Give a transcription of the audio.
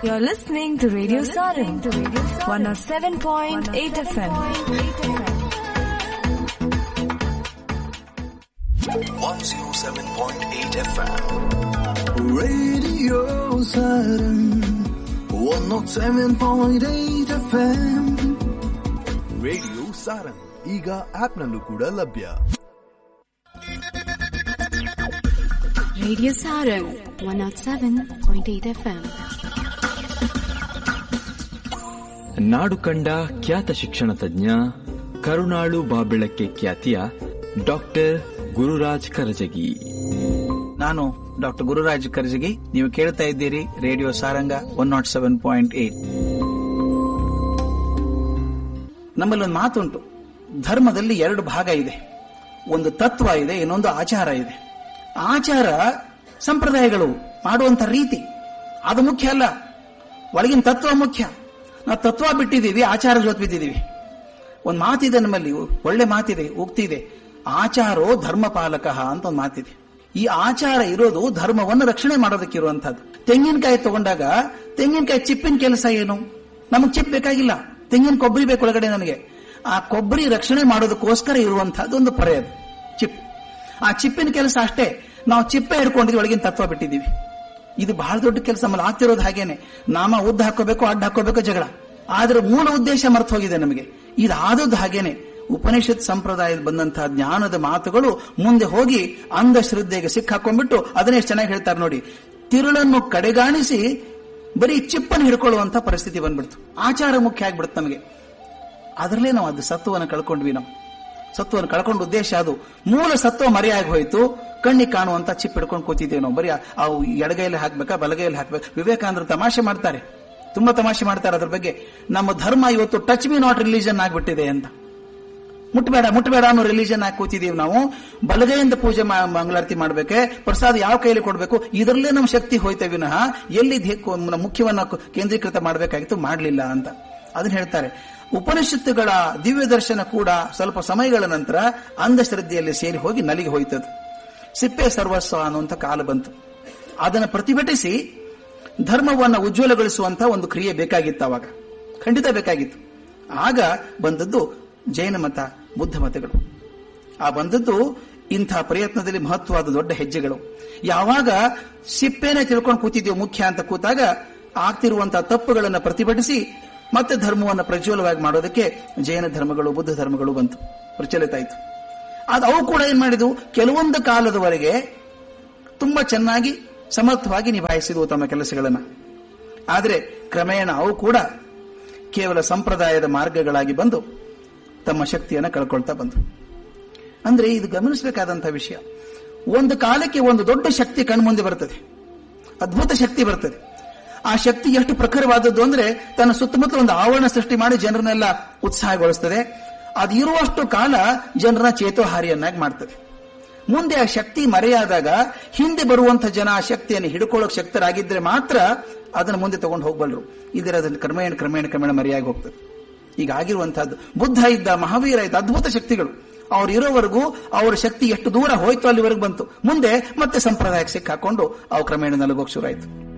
You're listening to Radio Sarin, 107.8 FM. 107.8 FM. Radio Saturn 107.8 FM radio Sarang ಈಗ ಆಪ್ನಲ್ಲೂ ಕೂಡ ಲಭ್ಯ Radio Sarang 107.8 FM. ನಾಡು ಕಂಡ ಖ್ಯಾತ ಶಿಕ್ಷಣ ತಜ್ಞ ಕರುಣಾಳು ಬಾಬೆಳಕ್ಕೆ ಖ್ಯಾತಿಯ ಡಾಕ್ಟರ್ ಗುರುರಾಜ್ ಕರಜಗಿ ನಾನು ಡಾಕ್ಟರ್ ಗುರುರಾಜ್ ಕರ್ಜಗಿ ನೀವು ಕೇಳ್ತಾ ಇದ್ದೀರಿ radio Saranga one naught seven point eight ನಮ್ಮಲ್ಲಿ ಒಂದು ಮಾತುಂಟು ಧರ್ಮದಲ್ಲಿ ಎರಡು ಭಾಗ ಇದೆ ಒಂದು ತತ್ವ ಇದೆ ಇನ್ನೊಂದು ಆಚಾರ ಇದೆ ಆಚಾರ ಸಂಪ್ರದಾಯಗಳು ಮಾಡುವಂತ ರೀತಿ ಅದು ಮುಖ್ಯ ಅಲ್ಲ ಒಳಗಿನ ತತ್ವ ಮುಖ್ಯ ನಾವು ತತ್ವ ಬಿಟ್ಟಿದ್ದೀವಿ ಆಚಾರ ಜೊತೆ ಬಿದ್ದಿದ್ದೀವಿ ಒಂದು ಮಾತಿದೆ ನಮ್ಮಲ್ಲಿ ಒಳ್ಳೆ ಮಾತಿದೆ ಉಕ್ತಿದೆ ಆಚಾರೋ ಧರ್ಮಪಾಲಕ ಅಂತ ಒಂದು ಮಾತಿದೆ ಈ ಆಚಾರ ಇರೋದು ಧರ್ಮವನ್ನು ರಕ್ಷಣೆ ಮಾಡೋದಕ್ಕೆ ಇರುವಂತಹದ್ದು ತೆಂಗಿನಕಾಯಿ ತಗೊಂಡಾಗ ತೆಂಗಿನಕಾಯಿ ಚಿಪ್ಪಿನ ಕೆಲಸ ಏನು ನಮಗ್ ಚಿಪ್ ಬೇಕಾಗಿಲ್ಲ ತೆಂಗಿನ ಕೊಬ್ಬರಿ ಬೇಕು ಒಳಗಡೆ ನನಗೆ ಆ ಕೊಬ್ಬರಿ ರಕ್ಷಣೆ ಮಾಡೋದಕ್ಕೋಸ್ಕರ ಇರುವಂತಹದ್ದು ಒಂದು ಪೊರೆ ಅದು ಚಿಪ್ ಆ ಚಿಪ್ಪಿನ ಕೆಲಸ ಅಷ್ಟೇ ನಾವು ಚಿಪ್ಪೆ ಹಿಡ್ಕೊಂಡಿದ್ವಿ ಒಳಗಿನ ತತ್ವ ಬಿಟ್ಟಿದ್ದೀವಿ ಇದು ಬಹಳ ದೊಡ್ಡ ಕೆಲಸ ನಮ್ಮಲ್ಲಿ ಆಗ್ತಿರೋದು ಹಾಗೇನೆ ನಾಮ ಉದ್ದ ಹಾಕೋಬೇಕು ಅಡ್ಡ ಹಾಕೋಬೇಕು ಜಗಳ ಆದ್ರೆ ಮೂಲ ಉದ್ದೇಶ ಮರ್ತು ಹೋಗಿದೆ ನಮಗೆ ಇದು ಆದದ್ದು ಹಾಗೇನೆ ಉಪನಿಷತ್ ಸಂಪ್ರದಾಯದ ಬಂದಂತಹ ಜ್ಞಾನದ ಮಾತುಗಳು ಮುಂದೆ ಹೋಗಿ ಅಂಧಶ್ರದ್ಧೆಗೆ ಸಿಕ್ಕಾಕೊಂಡ್ಬಿಟ್ಟು ಅದನ್ನೇ ಎಷ್ಟು ಚೆನ್ನಾಗಿ ಹೇಳ್ತಾರೆ ನೋಡಿ ತಿರುಳನ್ನು ಕಡೆಗಾಣಿಸಿ ಬರೀ ಚಿಪ್ಪನ್ನು ಹಿಡ್ಕೊಳ್ಳುವಂತ ಪರಿಸ್ಥಿತಿ ಬಂದ್ಬಿಡ್ತು ಆಚಾರ ಮುಖ್ಯ ಆಗ್ಬಿಡುತ್ತೆ ನಮಗೆ ಅದರಲ್ಲೇ ನಾವು ಅದು ಸತ್ವವನ್ನು ಕಳ್ಕೊಂಡ್ವಿ ನಾವು ಸತ್ವವನ್ನು ಕಳ್ಕೊಂಡ ಉದ್ದೇಶ ಅದು ಮೂಲ ಸತ್ವ ಮರೆಯಾಗಿ ಹೋಯ್ತು ಕಣ್ಣಿಗೆ ಕಾಣುವಂತ ಚಿಪ್ ಹಿಡ್ಕೊಂಡು ಕೂತಿದ್ದೇವೆ ನಾವು ಬರೀ ಆ ಎಡಗೈಯಲ್ಲಿ ಹಾಕ್ಬೇಕಾ ಬಲಗೈಯಲ್ಲಿ ಹಾಕ್ಬೇಕು ವಿವೇಕಾನಂದರು ತಮಾಷೆ ಮಾಡ್ತಾರೆ ತುಂಬಾ ತಮಾಷೆ ಮಾಡ್ತಾರೆ ಅದ್ರ ಬಗ್ಗೆ ನಮ್ಮ ಧರ್ಮ ಇವತ್ತು ಟಚ್ ಮಿ ನಾಟ್ ರಿಲಿಜನ್ ಆಗ್ಬಿಟ್ಟಿದೆ ಅಂತ ಮುಟ್ಬೇಡ ಮುಟ್ಬೇಡ ಅನ್ನೋ ರಿಲಿಜನ್ ಆಗಿ ಕೂತಿದೀವಿ ನಾವು ಬಲಗೈಯಿಂದ ಪೂಜೆ ಮಾ- ಮಂಗಳಾರತಿ ಮಾಡ್ಬೇಕೆ ಪ್ರಸಾದ ಯಾವ ಕೈಲಿ ಕೊಡ್ಬೇಕು ಇದರಲ್ಲೇ ನಮ್ಮ ಶಕ್ತಿ ಹೋಯ್ತೆ ವಿನಃ ಎಲ್ಲಿ ಧೇ- ನಮ್ಮ ಮುಖ್ಯವನ್ನ ಕ- ಕೇಂದ್ರೀಕೃತ ಮಾಡಬೇಕಾಗಿತ್ತು ಮಾಡಲಿಲ್ಲ ಅಂತ ಅದನ್ನ ಹೇಳ್ತಾರೆ ಉಪನಿಷತ್ತುಗಳ ದಿವ್ಯ ದರ್ಶನ ಕೂಡ ಸ್ವಲ್ಪ ಸಮಯಗಳ ನಂತರ ಅಂಧಶ್ರದ್ಧೆಯಲ್ಲಿ ಸೇರಿ ಹೋಗಿ ನಲಿಗೆ ಹೋಯ್ತದು ಸಿಪ್ಪೆ ಸರ್ವಸ್ವ ಅನ್ನುವಂಥ ಕಾಲ ಬಂತು ಅದನ್ನು ಪ್ರತಿಭಟಿಸಿ ಧರ್ಮವನ್ನು ಉಜ್ವಲಗೊಳಿಸುವಂತ ಒಂದು ಕ್ರಿಯೆ ಬೇಕಾಗಿತ್ತು ಅವಾಗ ಖಂಡಿತ ಬೇಕಾಗಿತ್ತು ಆಗ ಬಂದದ್ದು ಜೈನ ಮತ ಬುದ್ಧ ಮತಗಳು ಆ ಬಂದದ್ದು ಇಂಥ ಪ್ರಯತ್ನದಲ್ಲಿ ಮಹತ್ವವಾದ ದೊಡ್ಡ ಹೆಜ್ಜೆಗಳು ಯಾವಾಗ ಸಿಪ್ಪೆನೆ ತಿಳ್ಕೊಂಡು ಕೂತಿದ್ದೀವಿ ಮುಖ್ಯ ಅಂತ ಕೂತಾಗ ಆಗ್ತಿರುವಂತಹ ತಪ್ಪುಗಳನ್ನು ಪ್ರತಿಭಟಿಸಿ ಮತ್ತೆ ಧರ್ಮವನ್ನು ಪ್ರಜ್ವಲವಾಗಿ ಮಾಡೋದಕ್ಕೆ ಜೈನ ಧರ್ಮಗಳು ಬುದ್ಧ ಧರ್ಮಗಳು ಬಂತು ಪ್ರಚಲಿತ ಆಯಿತು ಅದು ಅವು ಕೂಡ ಏನ್ ಮಾಡಿದ್ವು ಕೆಲವೊಂದು ಕಾಲದವರೆಗೆ ತುಂಬಾ ಚೆನ್ನಾಗಿ ಸಮರ್ಥವಾಗಿ ನಿಭಾಯಿಸಿದವು ತಮ್ಮ ಕೆಲಸಗಳನ್ನ ಆದರೆ ಕ್ರಮೇಣ ಅವು ಕೂಡ ಕೇವಲ ಸಂಪ್ರದಾಯದ ಮಾರ್ಗಗಳಾಗಿ ಬಂದು ತಮ್ಮ ಶಕ್ತಿಯನ್ನು ಕಳ್ಕೊಳ್ತಾ ಬಂತು ಅಂದ್ರೆ ಇದು ಗಮನಿಸಬೇಕಾದಂತಹ ವಿಷಯ ಒಂದು ಕಾಲಕ್ಕೆ ಒಂದು ದೊಡ್ಡ ಶಕ್ತಿ ಕಣ್ಮುಂದೆ ಬರ್ತದೆ ಅದ್ಭುತ ಶಕ್ತಿ ಬರ್ತದೆ ಆ ಶಕ್ತಿ ಎಷ್ಟು ಪ್ರಖರವಾದದ್ದು ಅಂದ್ರೆ ತನ್ನ ಸುತ್ತಮುತ್ತ ಒಂದು ಆವರಣ ಸೃಷ್ಟಿ ಮಾಡಿ ಜನರನ್ನೆಲ್ಲ ಉತ್ಸಾಹಗೊಳಿಸ್ತದೆ ಅದು ಇರುವಷ್ಟು ಕಾಲ ಜನರನ್ನ ಚೇತೋಹಾರಿಯನ್ನಾಗಿ ಮಾಡ್ತದೆ ಮುಂದೆ ಆ ಶಕ್ತಿ ಮರೆಯಾದಾಗ ಹಿಂದೆ ಬರುವಂತ ಜನ ಆ ಶಕ್ತಿಯನ್ನು ಹಿಡ್ಕೊಳ್ಳೋಕೆ ಶಕ್ತರಾಗಿದ್ರೆ ಮಾತ್ರ ಅದನ್ನು ಮುಂದೆ ತಗೊಂಡು ಹೋಗ್ಬಲ್ರು ಇದರ ಅದನ್ನು ಕ್ರಮೇಣ ಕ್ರಮೇಣ ಕ್ರಮೇಣ ಮರೆಯಾಗಿ ಹೋಗ್ತದೆ ಈಗ ಆಗಿರುವಂತಹದ್ದು ಬುದ್ಧ ಇದ್ದ ಮಹಾವೀರ ಇದ್ದ ಅದ್ಭುತ ಶಕ್ತಿಗಳು ಅವ್ರು ಇರೋವರೆಗೂ ಅವರ ಶಕ್ತಿ ಎಷ್ಟು ದೂರ ಹೋಯ್ತು ಅಲ್ಲಿವರೆಗೂ ಬಂತು ಮುಂದೆ ಮತ್ತೆ ಸಂಪ್ರದಾಯಕ್ಕೆ ಸಿಕ್ಕಾಕೊಂಡು ಅವು ಕ್ರಮೇಣ ನಲಗೋಕ್ ಶುರು ಆಯ್ತು